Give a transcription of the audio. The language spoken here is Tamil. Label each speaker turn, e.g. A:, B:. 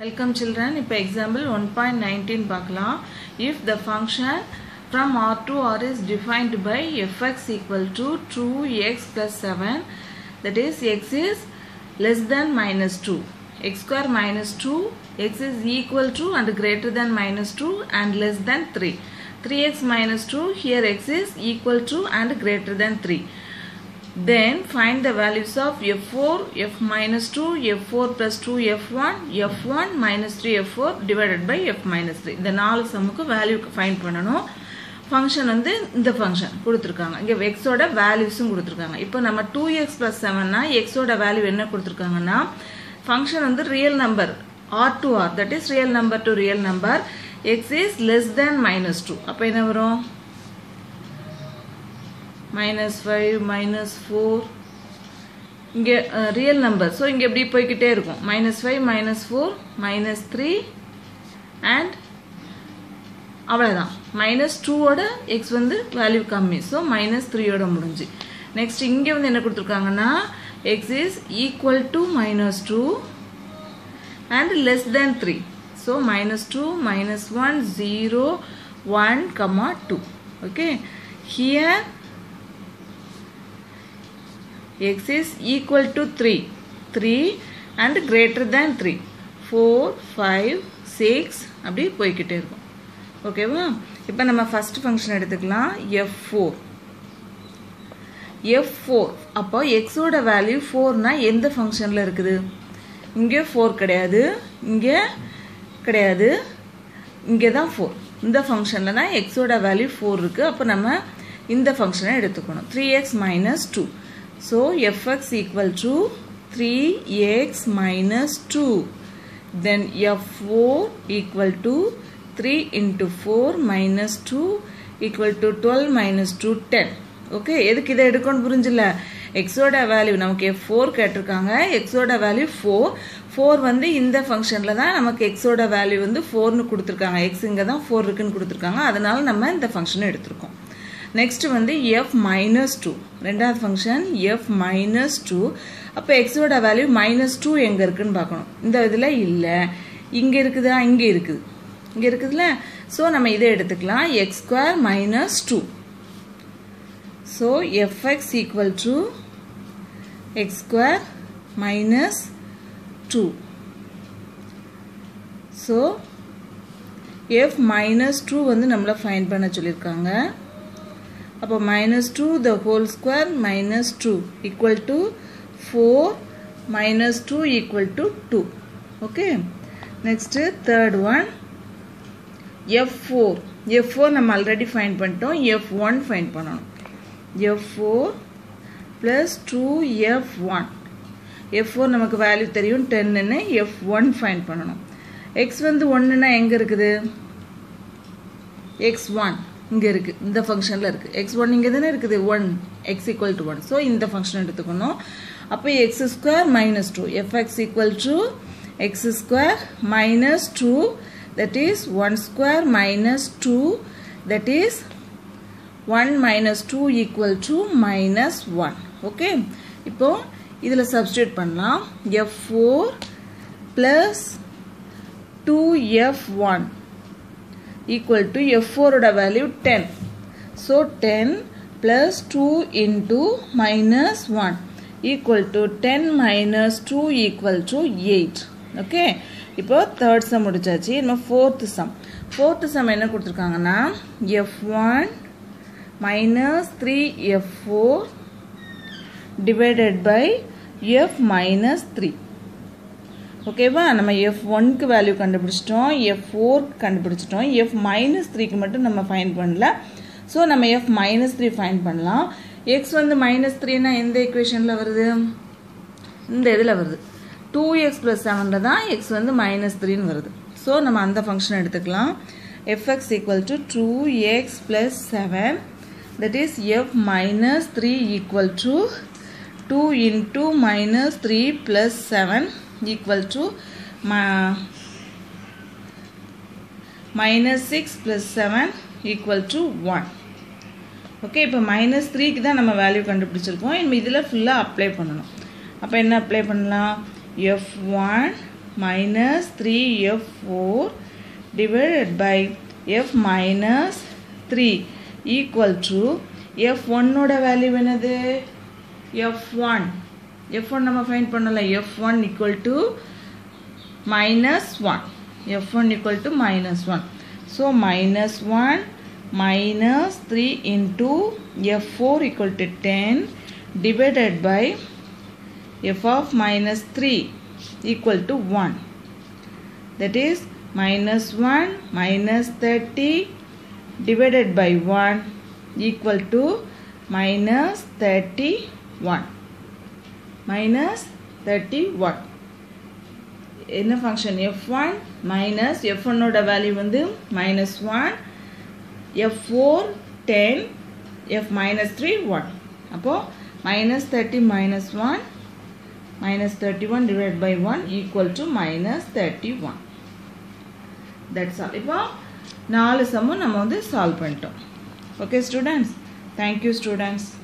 A: வெல்கம் சில்ட்ரன் இப்போ எக்ஸாம்பிள் ஒன் பாயிண்ட் நைன்டீன் பார்க்கலாம் if the function from R to R is defined by f x equal to two x plus seven that is x is less than minus two x square minus two x is equal to and greater than minus two and less than three 3x minus 2 here x is equal to and greater than 3 then find the values of f4 f minus 2 f4 plus 2 f1 f1 minus 3 f4 divided by f minus 3 இந்த நாலு சம்முக்கு வேல்யூ ஃபைண்ட் பண்ணணும் ஃபங்க்ஷன் வந்து இந்த ஃபங்க்ஷன் கொடுத்துருக்காங்க இங்கே எக்ஸோட வேல்யூஸும் கொடுத்துருக்காங்க இப்போ நம்ம டூ எக்ஸ் ப்ளஸ் செவன்னா எக்ஸோட வேல்யூ என்ன கொடுத்துருக்காங்கன்னா ஃபங்க்ஷன் வந்து real number R to R that is real number to real number x is less than minus 2 அப்போ என்ன வரும் minus 5 minus 4 இங்கே ரியல் நம்பர் ஸோ இங்கே எப்படி போய்கிட்டே இருக்கும் minus five minus four minus three and அவ்வளோதான் மைனஸ் டூவோட எக்ஸ் வந்து வேல்யூ கம்மி ஸோ மைனஸ் த்ரீயோட முடிஞ்சு நெக்ஸ்ட் இங்கே வந்து என்ன கொடுத்துருக்காங்கன்னா x is equal to minus two and less than three so minus 2 minus 1 0 1 comma 2 okay here x is equal to 3 3 and greater than 3 4 5 6 அப்படி போய்கிட்டே இருக்கும் ஓகேவா இப்போ நம்ம ஃபர்ஸ்ட் ஃபங்க்ஷன் எடுத்துக்கலாம் எஃப் ஃபோர் எஃப் ஃபோர் அப்போ எக்ஸோட வேல்யூ ஃபோர்னா எந்த ஃபங்க்ஷனில் இருக்குது இங்கே ஃபோர் கிடையாது இங்கே கிடையாது இங்கே தான் ஃபோர் இந்த ஃபங்க்ஷனில் தான் எக்ஸோட வேல்யூ ஃபோர் இருக்குது அப்போ நம்ம இந்த ஃபங்க்ஷனை எடுத்துக்கணும் three x minus two so f x equal to three x minus two then f four equal to three into four minus two equal to twelve minus two ten okay எதுக்கு இதை எடுக்கணும்னு புரிஞ்சில்ல எக்ஸோட வேல்யூ நமக்கு எஃப் ஃபோர் கேட்டிருக்காங்க எக்ஸோட வேல்யூ ஃபோர் ஃபோர் வந்து இந்த ஃபங்க்ஷனில் தான் நமக்கு எக்ஸோட வேல்யூ வந்து ஃபோர்னு கொடுத்துருக்காங்க எக்ஸ் இங்கே தான் ஃபோர் இருக்குன்னு கொடுத்துருக்காங்க அதனால நம்ம இந்த ஃபங்க்ஷனை எடுத்திருக்கோம் நெக்ஸ்ட் வந்து எஃப் மைனஸ் டூ ரெண்டாவது ஃபங்க்ஷன் எஃப் மைனஸ் டூ அப்போ எக்ஸோட வேல்யூ மைனஸ் டூ எங்கே இருக்குன்னு பார்க்கணும் இந்த இதில் இல்லை இங்கே இருக்குதா இங்கே இருக்குது இங்கே இருக்குதுல்ல ஸோ நம்ம இதை எடுத்துக்கலாம் x square minus two so f x equal to x square minus 2 so f minus 2 வந்து நம்மள ஃபைண்ட் பண்ண சொல்லியிருக்காங்க அப்போ minus 2 the whole square minus 2 equal to 4 minus 2 equal to 2 okay next third one f4 f4 நம்ம ஆல்ரெடி ஃபைண்ட் பண்ணிட்டோம் f1 ஃபைண்ட் பண்ணணும் f4 plus 2f1 f four நமக்கு வேல்யூ தெரியும் டென்னு எஃப் ஒன் ஃபைன் பண்ணணும் எக்ஸ் வந்து ஒன்றுனா எங்கே இருக்குது எக்ஸ் ஒன் இங்கே இருக்குது இந்த ஃபங்க்ஷனில் இருக்குது எக்ஸ் ஒன் இங்கே தானே இருக்குது one x equal to one so இந்த ஃபங்க்ஷன் எடுத்துக்கணும் அப்போ x square minus two f x equal to x square minus two that is one square minus two that is one minus two equal to minus one okay இப்போது இதில் சப்ஸ்டியூட் பண்ணலாம் f four plus two f one equal to f ஃபோரோட value ten so ten plus two into minus one equal to ten minus two equal to eight okay இப்போ தேர்ட் சம் முடிச்சாச்சு நம்ம ஃபோர்த்து சம் ஃபோர்த்து சம் என்ன கொடுத்துருக்காங்கன்னா f one minus three f four divided by f minus 3 ஓகேவா நம்ம எஃப் ஒன்க்கு வேல்யூ கண்டுபிடிச்சிட்டோம் எஃப் ஃபோர்க்கு கண்டுபிடிச்சிட்டோம் எஃப் மைனஸ் த்ரீக்கு மட்டும் நம்ம ஃபைன் பண்ணல ஸோ நம்ம எஃப் மைனஸ் த்ரீ ஃபைன் பண்ணலாம் எக்ஸ் வந்து மைனஸ் த்ரீனா எந்த ஈக்குவேஷனில் வருது இந்த இதில் வருது டூ எக்ஸ் ப்ளஸ் செவனில் தான் எக்ஸ் வந்து மைனஸ் த்ரீன்னு வருது ஸோ நம்ம அந்த ஃபங்க்ஷன் எடுத்துக்கலாம் f x equal to two x plus seven that is f minus three equal to 2 into minus 3 plus 7 equal to minus 6 plus 7 equal to 1 okay இப்போ மைனஸ் த்ரீக்கு தான் நம்ம வேல்யூ கண்டுபிடிச்சிருக்கோம் இனிமேல் இதில் ஃபுல்லாக அப்ளை பண்ணணும் அப்போ என்ன அப்ளை பண்ணலாம் f one minus 3f4 divided by f minus 3 equal to f1 ஓட வேல்யூ என்னது f1 f1 நம்ம ஃபைண்ட் பண்ணல f1 equal to minus 1 f1 equal to minus 1 so minus 1 minus 3 into f4 equal to 10 divided by f of minus 3 equal to 1 that is minus 1 minus 30 divided by 1 equal to minus 31 minus 31 என்ன function f one minus f ஒன்னோட வேல்யூ வந்து minus one f four ten f minus three one அப்போது minus thirty minus one minus thirty one divide by one equal to minus thirty one that's all இப்போ நாலு சம்மும் நம்ம வந்து சால்வ் பண்ணிட்டோம் ஓகே ஸ்டூடெண்ட்ஸ் தேங்க்யூ ஸ்டூடெண்ட்ஸ்